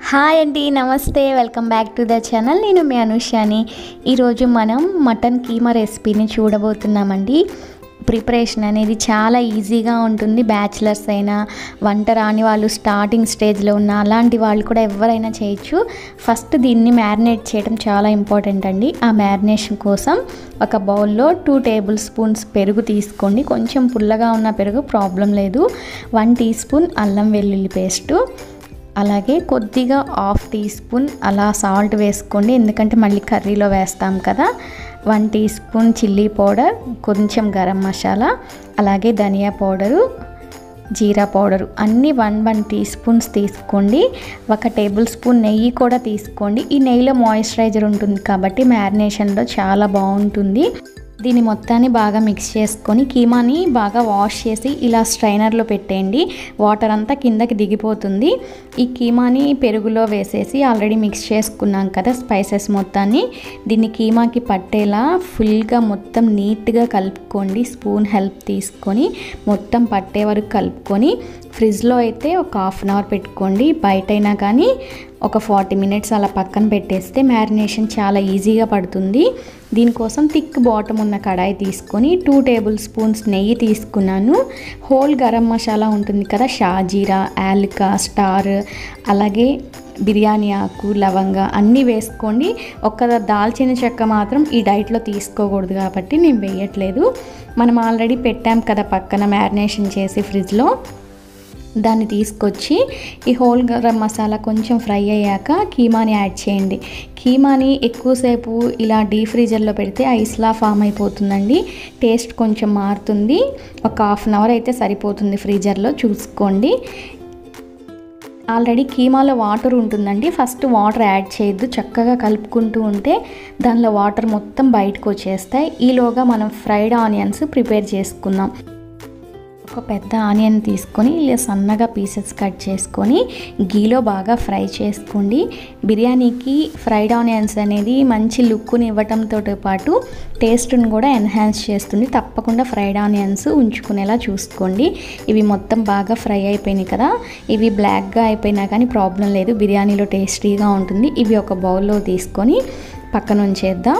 hi అండి నమస్తే welcome back to the channel నేను మీ అనుషాని ఈరోజు మనం మటన్ కీమా రెసిపీని చూడబోతున్నామండి ప్రిపరేషన్ అనేది చాలా ఈజీగా ఉంటుంది బ్యాచిలర్స్ అయినా వంట రాని వాళ్ళు స్టార్టింగ్ స్టేజ్లో ఉన్న అలాంటి వాళ్ళు కూడా ఎవరైనా చేయొచ్చు ఫస్ట్ దీన్ని మ్యారినేట్ చేయడం చాలా ఇంపార్టెంట్ అండి ఆ మ్యారినేషన్ కోసం ఒక బౌల్లో టూ టేబుల్ స్పూన్స్ పెరుగు తీసుకోండి కొంచెం పుల్లగా ఉన్న పెరుగు ప్రాబ్లం లేదు వన్ టీ స్పూన్ అల్లం వెల్లుల్లి పేస్టు అలాగే కొద్దిగా హాఫ్ టీ స్పూన్ అలా సాల్ట్ వేసుకోండి ఎందుకంటే మళ్ళీ కర్రీలో వేస్తాం కదా one teaspoon chilli powder garam గరం మసాలా అలాగే ధనియా పౌడరు జీరా పౌడరు అన్నీ వన్ వన్ టీ స్పూన్స్ తీసుకోండి ఒక టేబుల్ స్పూన్ నెయ్యి కూడా తీసుకోండి ఈ నెయ్యిలో మాయిశ్చరైజర్ ఉంటుంది కాబట్టి మ్యారినేషన్లో చాలా బాగుంటుంది దీన్ని మొత్తాన్ని బాగా మిక్స్ చేసుకొని కీమాని బాగా వాష్ చేసి ఇలా స్ట్రైనర్లో పెట్టేయండి వాటర్ అంతా కిందకి దిగిపోతుంది ఈ కీమాని పెరుగులో వేసేసి ఆల్రెడీ మిక్స్ చేసుకున్నాం కదా స్పైసెస్ మొత్తాన్ని దీన్ని కీమాకి పట్టేలా ఫుల్గా మొత్తం నీట్గా కలుపుకోండి స్పూన్ హెల్ప్ తీసుకొని మొత్తం పట్టే వరకు కలుపుకొని ఫ్రిడ్జ్లో అయితే ఒక హాఫ్ అన్ అవర్ పెట్టుకోండి బయట అయినా కానీ ఒక ఫార్టీ మినిట్స్ అలా పక్కన పెట్టేస్తే మ్యారినేషన్ చాలా ఈజీగా పడుతుంది దీనికోసం థిక్ బాటమ్ ఉన్న కడాయి తీసుకొని టూ టేబుల్ స్పూన్స్ నెయ్యి తీసుకున్నాను హోల్ గరం మసాలా ఉంటుంది కదా షాజీరా యాలకా స్టార్ అలాగే బిర్యానీ ఆకు లవంగ అన్నీ వేసుకోండి ఒక్క దాల్చిన చెక్క మాత్రం ఈ డైట్లో తీసుకోకూడదు కాబట్టి నేను వేయట్లేదు మనం ఆల్రెడీ పెట్టాం కదా పక్కన మ్యారినేషన్ చేసి ఫ్రిడ్జ్లో దాన్ని తీసుకొచ్చి ఈ హోల్ గరం మసాలా కొంచెం ఫ్రై అయ్యాక కీమాని యాడ్ చేయండి కీమాని ఎక్కువసేపు ఇలా డీ ఫ్రీజర్లో పెడితే ఐస్లా ఫామ్ అయిపోతుందండి టేస్ట్ కొంచెం మారుతుంది ఒక హాఫ్ అన్ అవర్ అయితే సరిపోతుంది ఫ్రీజర్లో చూసుకోండి ఆల్రెడీ కీమాలో వాటర్ ఉంటుందండి ఫస్ట్ వాటర్ యాడ్ చేయొద్దు చక్కగా కలుపుకుంటూ ఉంటే దానిలో వాటర్ మొత్తం బయటకు వచ్చేస్తాయి ఈలోగా మనం ఫ్రైడ్ ఆనియన్స్ ప్రిపేర్ చేసుకుందాం ఒక పెద్ద ఆనియన్ తీసుకొని ఇలా సన్నగా పీసెస్ కట్ చేసుకొని గీలో బాగా ఫ్రై చేసుకోండి బిర్యానీకి ఫ్రైడ్ ఆనియన్స్ అనేది మంచి లుక్ని ఇవ్వటంతో పాటు టేస్ట్ని కూడా ఎన్హాన్స్ చేస్తుంది తప్పకుండా ఫ్రైడ్ ఆనియన్స్ ఉంచుకునేలా చూసుకోండి ఇవి మొత్తం బాగా ఫ్రై అయిపోయినాయి కదా ఇవి బ్లాక్గా అయిపోయినా కానీ ప్రాబ్లం లేదు బిర్యానీలో టేస్టీగా ఉంటుంది ఇవి ఒక బౌల్లో తీసుకొని పక్కన ఉంచేద్దాం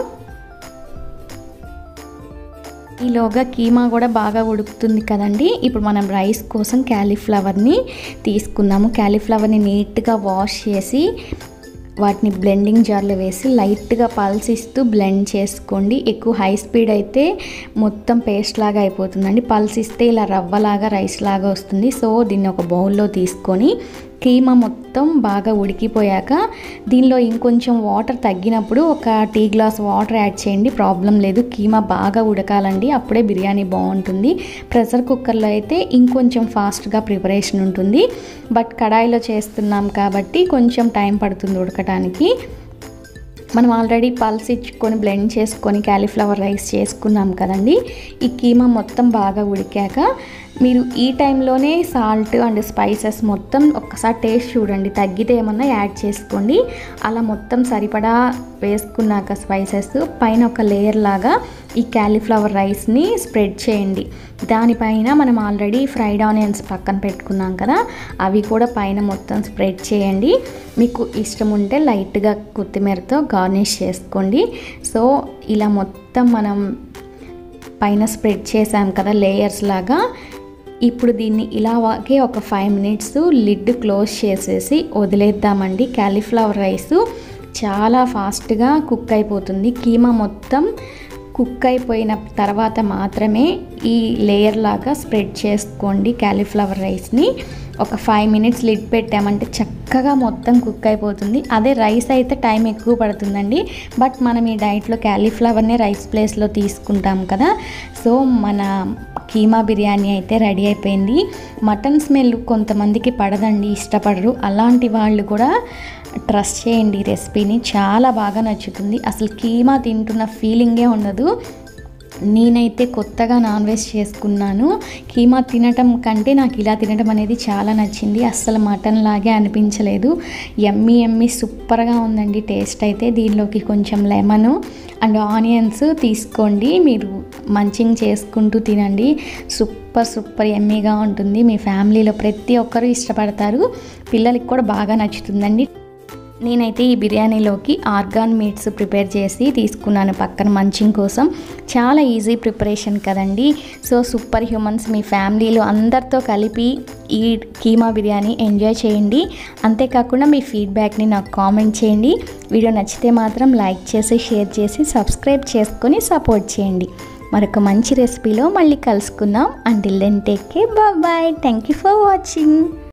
ఈలోగా కీమా కూడా బాగా ఉడుకుతుంది కదండి ఇప్పుడు మనం రైస్ కోసం క్యాలీఫ్లవర్ని తీసుకుందాము క్యాలీఫ్లవర్ని నీట్గా వాష్ చేసి వాటిని బ్లెండింగ్ జార్లో వేసి లైట్గా పల్స్ ఇస్తూ బ్లెండ్ చేసుకోండి ఎక్కువ హై స్పీడ్ అయితే మొత్తం పేస్ట్ లాగా అయిపోతుందండి పల్స్ ఇస్తే ఇలా రవ్వలాగా రైస్ లాగా వస్తుంది సో దీన్ని ఒక బౌల్లో తీసుకొని కీమా మొత్తం బాగా ఉడికిపోయాక దీనిలో ఇంకొంచెం వాటర్ తగ్గినప్పుడు ఒక టీ గ్లాస్ వాటర్ యాడ్ చేయండి ప్రాబ్లం లేదు కీమా బాగా ఉడకాలండి అప్పుడే బిర్యానీ బాగుంటుంది ప్రెషర్ కుక్కర్లో అయితే ఇంకొంచెం ఫాస్ట్గా ప్రిపరేషన్ ఉంటుంది బట్ కడాయిలో చేస్తున్నాం కాబట్టి కొంచెం టైం పడుతుంది ఉడకటానికి మనం ఆల్రెడీ పల్స్ ఇచ్చుకొని బ్లెండ్ చేసుకొని క్యాలీఫ్లవర్ రైస్ చేసుకున్నాం కదండి ఈ కీమా మొత్తం బాగా ఉడికాక మీరు ఈ టైంలోనే సాల్ట్ అండ్ స్పైసెస్ మొత్తం ఒక్కసారి టేస్ట్ చూడండి తగ్గితే ఏమన్నా యాడ్ చేసుకోండి అలా మొత్తం సరిపడా వేసుకున్నాక స్పైసెస్ పైన ఒక లేయర్ లాగా ఈ క్యాలీఫ్లవర్ రైస్ని స్ప్రెడ్ చేయండి దానిపైన మనం ఆల్రెడీ ఫ్రైడ్ ఆనియన్స్ పక్కన పెట్టుకున్నాం కదా అవి కూడా పైన మొత్తం స్ప్రెడ్ చేయండి మీకు ఇష్టం ఉంటే లైట్గా కొత్తిమీరతో గార్నిష్ చేసుకోండి సో ఇలా మొత్తం మనం పైన స్ప్రెడ్ చేసాం కదా లేయర్స్ లాగా ఇప్పుడు దీన్ని ఇలాగే ఒక ఫైవ్ మినిట్స్ లిడ్ క్లోజ్ చేసేసి వదిలేద్దామండి క్యాలీఫ్లవర్ రైస్ చాలా ఫాస్ట్గా కుక్ అయిపోతుంది కీమా మొత్తం కుక్ అయిపోయిన తర్వాత మాత్రమే ఈ లేయర్ లాగా స్ప్రెడ్ చేసుకోండి క్యాలీఫ్లవర్ రైస్ని ఒక ఫైవ్ మినిట్స్ లిడ్ పెట్టామంటే చక్కగా మొత్తం కుక్ అయిపోతుంది అదే రైస్ అయితే టైం ఎక్కువ పడుతుందండి బట్ మనం ఈ డైట్లో క్యాలీఫ్లవర్నే రైస్ ప్లేస్లో తీసుకుంటాం కదా సో మన కీమా బిర్యానీ అయితే రెడీ అయిపోయింది మటన్ స్మెల్ కొంతమందికి పడదండి ఇష్టపడరు అలాంటి వాళ్ళు కూడా ట్రస్ట్ చేయండి ఈ రెసిపీని చాలా బాగా నచ్చుతుంది అసలు కీమా తింటున్న ఫీలింగే ఉండదు నేనైతే కొత్తగా నాన్ వెజ్ చేసుకున్నాను కీమా తినటం కంటే నాకు ఇలా తినటం అనేది చాలా నచ్చింది అస్సలు మటన్ లాగే అనిపించలేదు ఎమ్మి ఎమ్మి సూపర్గా ఉందండి టేస్ట్ అయితే దీనిలోకి కొంచెం లెమను అండ్ ఆనియన్స్ తీసుకోండి మీరు మంచింగ్ చేసుకుంటూ తినండి సూపర్ సూపర్ ఎమ్మీగా ఉంటుంది మీ ఫ్యామిలీలో ప్రతి ఒక్కరూ ఇష్టపడతారు పిల్లలకి కూడా బాగా నచ్చుతుందండి నేనైతే ఈ బిర్యానీలోకి ఆర్గాన్ మీట్స్ ప్రిపేర్ చేసి తీసుకున్నాను పక్కన మంచింగ్ కోసం చాలా ఈజీ ప్రిపరేషన్ కదండి సో సూపర్ హ్యూమన్స్ మీ ఫ్యామిలీలో అందరితో కలిపి ఈ కీమా బిర్యానీ ఎంజాయ్ చేయండి అంతేకాకుండా మీ ఫీడ్బ్యాక్ని నాకు కామెంట్ చేయండి వీడియో నచ్చితే మాత్రం లైక్ చేసి షేర్ చేసి సబ్స్క్రైబ్ చేసుకొని సపోర్ట్ చేయండి మరొక మంచి రెసిపీలో మళ్ళీ కలుసుకుందాం until then take care bye thank you for watching